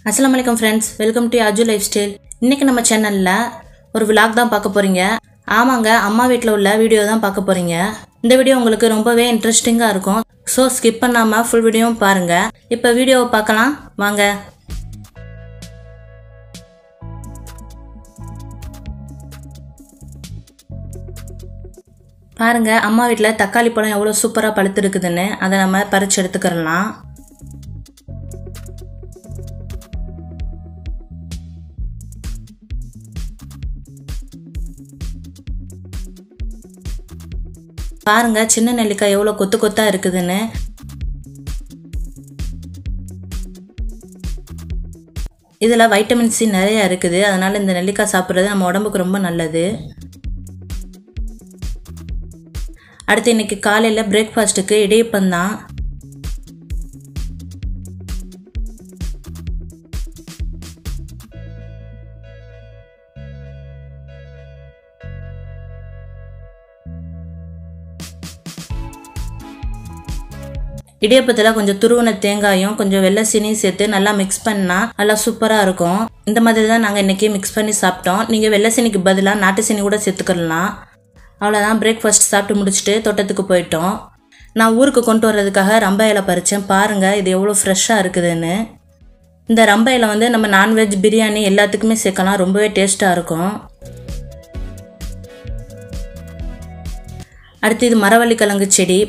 அஸ்ஸலாமு அலைக்கும் friends welcome to Aju life style இன்றைக்கி நம்ம சேனலில் ஒரு விலாக் தான் பார்க்க போகிறீங்க ஆமாங்க அம்மா வீட்டில் உள்ள வீடியோ தான் பார்க்க போகிறீங்க இந்த வீடியோ உங்களுக்கு ரொம்பவே இன்ட்ரெஸ்டிங்காக இருக்கும் ஸோ ஸ்கிப் பண்ணாமல் ஃபுல் வீடியோவும் பாருங்கள் இப்போ வீடியோவை பார்க்கலாம் வாங்க பாருங்க அம்மா வீட்டில் தக்காளி பழம் எவ்வளோ சூப்பராக பழுத்துருக்குதுன்னு அதை நம்ம பறித்து எடுத்துக்கிறலாம் பாருங்க சின்ன நெல்லிக்காய் எவ்வளோ கொத்து கொத்தா இருக்குதுன்னு இதில் வைட்டமின் சி நிறைய இருக்குது அதனால் இந்த நெல்லிக்காய் சாப்பிட்றது நம்ம உடம்புக்கு ரொம்ப நல்லது அடுத்து இன்னைக்கு காலையில் பிரேக்ஃபாஸ்ட்டுக்கு இடியப்பம் தான் இடியப்பத்தில் கொஞ்சம் துருவன தேங்காயும் கொஞ்சம் வெள்ளை சீனியும் சேர்த்து நல்லா மிக்ஸ் பண்ணால் நல்லா சூப்பராக இருக்கும் இந்த மாதிரி தான் நாங்கள் இன்றைக்கி மிக்ஸ் பண்ணி சாப்பிட்டோம் நீங்கள் வெள்ளை சீனிக்கு பதிலாக நாட்டு சீனி கூட சேர்த்துக்கலாம் அவ்வளோதான் பிரேக்ஃபாஸ்ட் சாப்பிட்டு முடிச்சுட்டு தோட்டத்துக்கு போயிட்டோம் நான் ஊருக்கு கொண்டு வர்றதுக்காக ரம்ப இலை பறித்தேன் பாருங்கள் இது எவ்வளோ ஃப்ரெஷ்ஷாக இருக்குதுன்னு இந்த ரம்ப இலை வந்து நம்ம நான்வெஜ் பிரியாணி எல்லாத்துக்குமே சேர்க்கலாம் ரொம்பவே டேஸ்ட்டாக இருக்கும் அடுத்து இது மரவள்ளி கிழங்கு செடி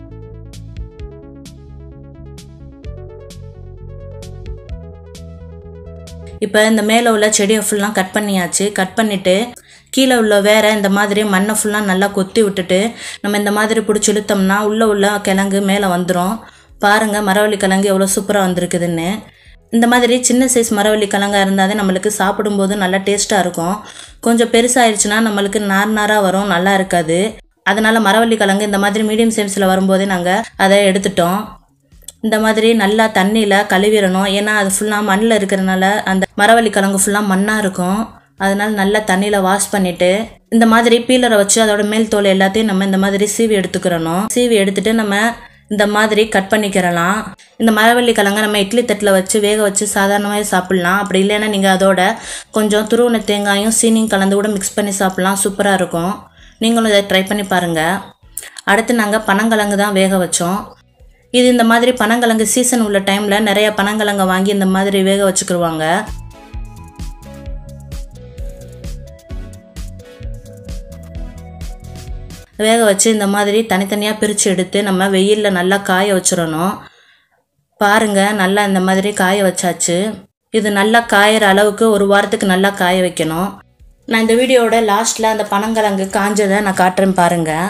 இப்போ இந்த மேலே உள்ள செடியை ஃபுல்லாக கட் பண்ணியாச்சு கட் பண்ணிவிட்டு கீழே உள்ள வேற இந்த மாதிரி மண்ணை ஃபுல்லாக நல்லா கொத்தி விட்டுட்டு நம்ம இந்த மாதிரி பிடிச்சி இழுத்தோம்னா உள்ளே உள்ள கிழங்கு மேலே வந்துடும் பாருங்கள் மரவள்ளி கிழங்கு எவ்வளோ சூப்பராக வந்திருக்குதுன்னு இந்த மாதிரி சின்ன சைஸ் மரவள்ளி கிழங்கா இருந்தால் தான் நம்மளுக்கு சாப்பிடும்போது நல்லா டேஸ்ட்டாக இருக்கும் கொஞ்சம் பெருசாகிடுச்சுன்னா நம்மளுக்கு நார் நாராக வரும் நல்லா இருக்காது அதனால் மரவள்ளி கிழங்கு இந்த மாதிரி மீடியம் சைஸில் வரும்போதே நாங்கள் அதை எடுத்துட்டோம் இந்த மாதிரி நல்லா தண்ணியில் கழுவிடணும் ஏன்னா அது ஃபுல்லாக மண்ணில் இருக்கிறனால அந்த மரவள்ளி கிழங்கு ஃபுல்லாக மண்ணாக இருக்கும் அதனால் நல்லா தண்ணியில் வாஷ் பண்ணிவிட்டு இந்த மாதிரி பீலரை வச்சு அதோட மேல் தோல் எல்லாத்தையும் நம்ம இந்த மாதிரி சீவி எடுத்துக்கிறணும் சீவி எடுத்துட்டு நம்ம இந்த மாதிரி கட் பண்ணிக்கிறலாம் இந்த மரவள்ளி கிழங்க நம்ம இட்லி தட்டில் வச்சு வேக வச்சு சாதாரணமாகவே சாப்பிட்லாம் அப்படி இல்லைன்னா நீங்கள் அதோட கொஞ்சம் துருவன தேங்காயும் சீனியும் கலந்து கூட மிக்ஸ் பண்ணி சாப்பிட்லாம் சூப்பராக இருக்கும் நீங்களும் இதை ட்ரை பண்ணி பாருங்கள் அடுத்து நாங்கள் பனங்கிழங்கு தான் வேக வச்சோம் இது இந்த மாதிரி பனங்கிழங்கு சீசன் உள்ள டைமில் நிறைய பனங்கிழங்க வாங்கி இந்த மாதிரி வேக வச்சுக்கிருவாங்க வேக வச்சு இந்த மாதிரி தனித்தனியாக பிரித்து எடுத்து நம்ம வெயிலில் நல்லா காய வச்சிடணும் பாருங்கள் நல்லா இந்த மாதிரி காய வச்சாச்சு இது நல்லா காயிற அளவுக்கு ஒரு வாரத்துக்கு நல்லா காய வைக்கணும் நான் இந்த வீடியோவோட லாஸ்ட்டில் அந்த பனங்கிழங்கு காஞ்சதை நான் காட்டுறேன் பாருங்கள்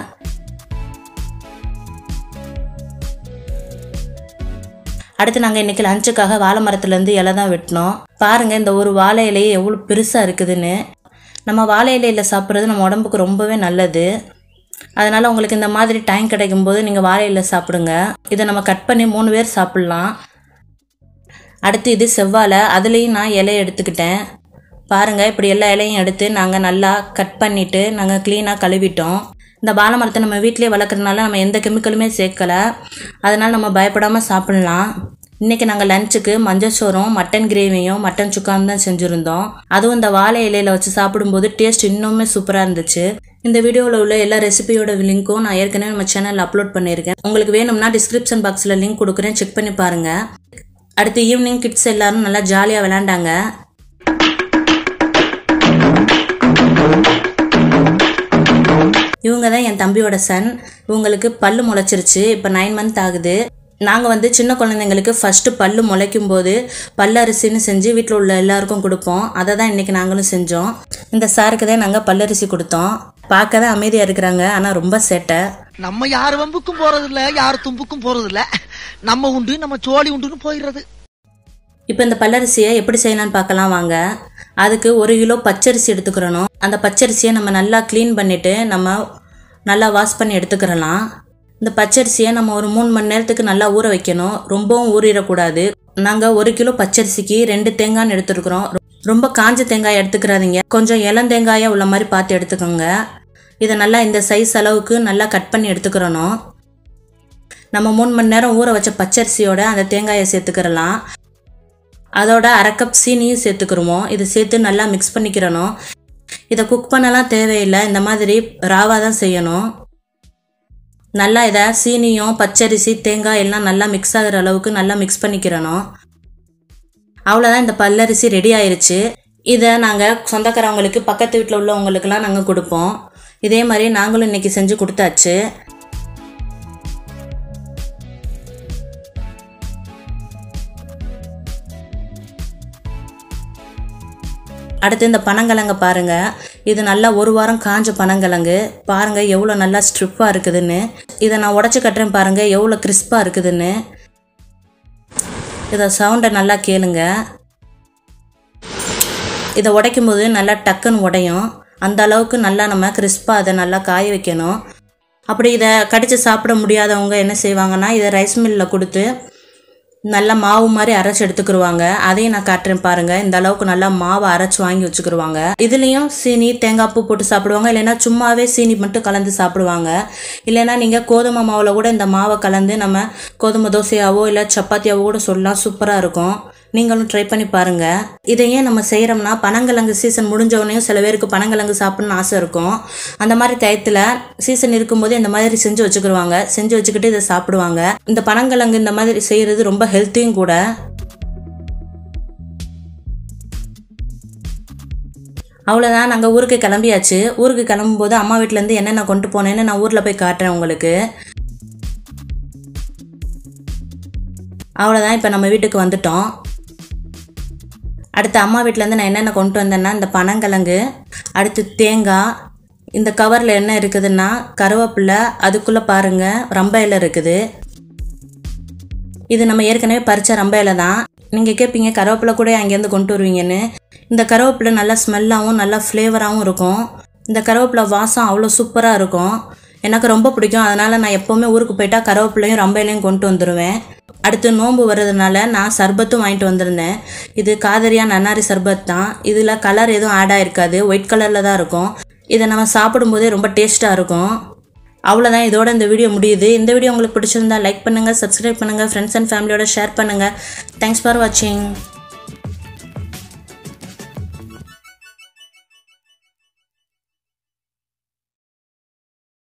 அடுத்து நாங்கள் இன்றைக்கி லஞ்சுக்காக வாழை மரத்துலேருந்து இலை தான் வெட்டினோம் பாருங்கள் இந்த ஒரு வாழை இலையே எவ்வளோ பெருசாக இருக்குதுன்னு நம்ம வாழை இலையில் சாப்பிட்றது நம்ம உடம்புக்கு ரொம்பவே நல்லது அதனால் உங்களுக்கு இந்த மாதிரி டைம் கிடைக்கும்போது நீங்கள் வாழை இலை சாப்பிடுங்க இதை நம்ம கட் பண்ணி மூணு பேர் சாப்பிட்லாம் அடுத்து இது செவ்வாழை அதுலேயும் நான் இலையை எடுத்துக்கிட்டேன் பாருங்கள் இப்படி எல்லா இலையும் எடுத்து நாங்கள் நல்லா கட் பண்ணிவிட்டு நாங்கள் க்ளீனாக கழுவிட்டோம் இந்த வாழை மரத்தை நம்ம வீட்டிலே வளர்க்குறதுனால நம்ம எந்த கெமிக்கலுமே சேர்க்கலை அதனால் நம்ம பயப்படாமல் சாப்பிட்லாம் இன்றைக்கி நாங்கள் லஞ்சுக்கு மஞ்சள் சோறும் மட்டன் கிரேவியும் மட்டன் சுக்காவும் தான் செஞ்சுருந்தோம் அதுவும் இந்த வாழை இலையில் வச்சு சாப்பிடும்போது டேஸ்ட் இன்னுமே சூப்பராக இருந்துச்சு இந்த வீடியோவில் உள்ள எல்லா ரெசிபியோட லிங்க்கும் நான் ஏற்கனவே நம்ம சேனலில் அப்லோட் பண்ணியிருக்கேன் உங்களுக்கு வேணும்னா டிஸ்கிரிப்ஷன் பாக்ஸில் லிங்க் கொடுக்குறேன் செக் பண்ணி பாருங்கள் அடுத்து ஈவினிங் கிட்ஸ் எல்லாரும் நல்லா ஜாலியாக விளையாண்டாங்க இவங்க தான் என் தம்பியோட சன் இவங்களுக்கு பல்லு முளைச்சிருச்சு இப்போ நைன் மந்த் ஆகுது நாங்கள் வந்து சின்ன குழந்தைங்களுக்கு ஃபஸ்ட்டு பல்லு முளைக்கும் போது பல்லரிசின்னு செஞ்சு வீட்டில் உள்ள எல்லாருக்கும் கொடுப்போம் அதை தான் இன்றைக்கி நாங்களும் செஞ்சோம் இந்த சாருக்கு தான் நாங்கள் பல்லரிசி கொடுத்தோம் பார்க்க தான் அமைதியாக இருக்கிறாங்க ஆனால் ரொம்ப சேட்டை நம்ம யார் வம்புக்கும் போறது இல்ல யார் தும்புக்கும் போறது இல்ல நம்ம உண்டு நம்ம சோழி உண்டுன்னு போயிடுறது இப்போ இந்த பல்லரிசியை எப்படி செய்யலாம்னு பார்க்கலாம் வாங்க அதுக்கு ஒரு கிலோ பச்சரிசி எடுத்துக்கிறணும் அந்த பச்சரிசியை நம்ம நல்லா க்ளீன் பண்ணிவிட்டு நம்ம நல்லா வாஷ் பண்ணி எடுத்துக்கிறலாம் இந்த பச்சரிசியை நம்ம ஒரு மூணு மணி நேரத்துக்கு நல்லா ஊற வைக்கணும் ரொம்பவும் ஊறிடக்கூடாது நாங்கள் ஒரு கிலோ பச்சரிசிக்கு ரெண்டு தேங்காய்னு எடுத்துருக்குறோம் ரொம்ப காஞ்ச தேங்காய் எடுத்துக்கிறாதீங்க கொஞ்சம் இளந்தேங்காயாக உள்ள மாதிரி பார்த்து எடுத்துக்கோங்க இதை நல்லா இந்த சைஸ் அளவுக்கு நல்லா கட் பண்ணி எடுத்துக்கிறணும் நம்ம மூணு மணி நேரம் ஊற வச்ச பச்சரிசியோட அந்த தேங்காயை சேர்த்துக்கிறலாம் அதோட அரை கப் சீனியும் சேர்த்துக்கிறோமோ இது சேர்த்து நல்லா மிக்ஸ் பண்ணிக்கிறணும் இதை குக் பண்ணலாம் தேவையில்லை இந்த மாதிரி ராவாக தான் செய்யணும் நல்லா இதை சீனியும் பச்சரிசி தேங்காய் எல்லாம் நல்லா மிக்ஸ் ஆகிற அளவுக்கு நல்லா மிக்ஸ் பண்ணிக்கிறணும் அவ்வளோதான் இந்த பல்லரிசி ரெடி ஆயிருச்சு இதை நாங்கள் சொந்தக்காரவங்களுக்கு பக்கத்து வீட்டில் உள்ளவங்களுக்கெல்லாம் நாங்கள் கொடுப்போம் இதே மாதிரி நாங்களும் இன்னைக்கு செஞ்சு கொடுத்தாச்சு அடுத்து இந்த பனங்கிழங்க பாருங்க இது நல்லா ஒரு வாரம் காஞ்ச பனங்கிழங்கு பாருங்க எவ்வளோ நல்லா ஸ்ட்ரிப்பாக இருக்குதுன்னு இதை நான் உடச்சி கட்டுறேன் பாருங்க எவ்வளோ கிறிஸ்பாக இருக்குதுன்னு இதை சவுண்டை நல்லா கேளுங்க இதை உடைக்கும் போது நல்லா டக்குன்னு உடையும் அந்த அளவுக்கு நல்லா நம்ம கிறிஸ்பாக அதை நல்லா காய வைக்கணும் அப்படி இதை கடித்து சாப்பிட முடியாதவங்க என்ன செய்வாங்கன்னா இதை ரைஸ் மில்லில் கொடுத்து நல்லா மாவு மாதிரி அரைச்சி எடுத்துக்கிருவாங்க அதையும் நான் காட்டுறேன் பாருங்க இந்த அளவுக்கு நல்லா மாவை அரைச்சி வாங்கி வச்சுக்கிருவாங்க இதுலேயும் சீனி தேங்காய் பூ போட்டு சாப்பிடுவாங்க இல்லைன்னா சும்மாவே சீனி மட்டும் கலந்து சாப்பிடுவாங்க இல்லைன்னா நீங்கள் கோதுமை மாவில் கூட இந்த மாவை கலந்து நம்ம கோதுமை தோசையாவோ இல்லை சப்பாத்தியாவோ கூட சொல்லலாம் சூப்பராக இருக்கும் நீங்களும் ட்ரை பண்ணி பாருங்க இதை ஏன் நம்ம செய்கிறோம்னா பனங்கிழங்கு சீசன் முடிஞ்சவொடனே சில பேருக்கு பனங்கிழங்கு சாப்பிடணும்னு ஆசை இருக்கும் அந்த மாதிரி டயத்தில் சீசன் இருக்கும்போது இந்த மாதிரி செஞ்சு வச்சுக்கிருவாங்க செஞ்சு வச்சுக்கிட்டு இதை சாப்பிடுவாங்க இந்த பனங்கிழங்கு இந்த மாதிரி செய்கிறது ரொம்ப ஹெல்த்தியும் கூட அவ்வளோதான் நாங்கள் ஊருக்கு கிளம்பியாச்சு ஊருக்கு கிளம்பும்போது அம்மா வீட்டிலேருந்து என்னென்ன கொண்டு போனேன்னு நான் ஊரில் போய் காட்டுறேன் உங்களுக்கு அவ்வளோதான் இப்போ நம்ம வீட்டுக்கு வந்துட்டோம் அடுத்து அம்மா வீட்டிலேருந்து நான் என்னென்ன கொண்டு வந்தேன்னா இந்த பனங்கிழங்கு அடுத்து தேங்காய் இந்த கவரில் என்ன இருக்குதுன்னா கருவேப்பிலை அதுக்குள்ளே பாருங்கள் ரம்ப இலை இருக்குது இது நம்ம ஏற்கனவே பறித்த ரம்ப இலை தான் நீங்கள் கேட்பீங்க கருவேப்பிலை கூட அங்கேருந்து கொண்டு வருவீங்கன்னு இந்த கருவேப்பிலை நல்லா ஸ்மெல்லாகவும் நல்லா ஃப்ளேவராகவும் இருக்கும் இந்த கருவேப்பிலை வாசம் அவ்வளோ சூப்பராக இருக்கும் எனக்கு ரொம்ப பிடிக்கும் அதனால் நான் எப்போவுமே ஊருக்கு போயிட்டா கருவேப்பிலையும் ரம்ப இலையும் கொண்டு வந்துடுவேன் அடுத்து நோன்பு வர்றதுனால நான் சர்பத்தும் வாங்கிட்டு வந்திருந்தேன் இது காதரியா நன்னாரி சர்பத் தான் இதில் கலர் எதுவும் ஆட் ஆயிருக்காது ஒயிட் கலரில் தான் இருக்கும் இதை நம்ம சாப்பிடும்போதே ரொம்ப டேஸ்ட்டாக இருக்கும் அவ்வளோதான் இதோட இந்த வீடியோ முடியுது இந்த வீடியோ உங்களுக்கு பிடிச்சிருந்தா லைக் பண்ணுங்கள் சப்ஸ்கிரைப் பண்ணுங்கள் ஃப்ரெண்ட்ஸ் அண்ட் ஃபேமிலியோட ஷேர் பண்ணுங்கள் தேங்க்ஸ் ஃபார் வாட்சிங்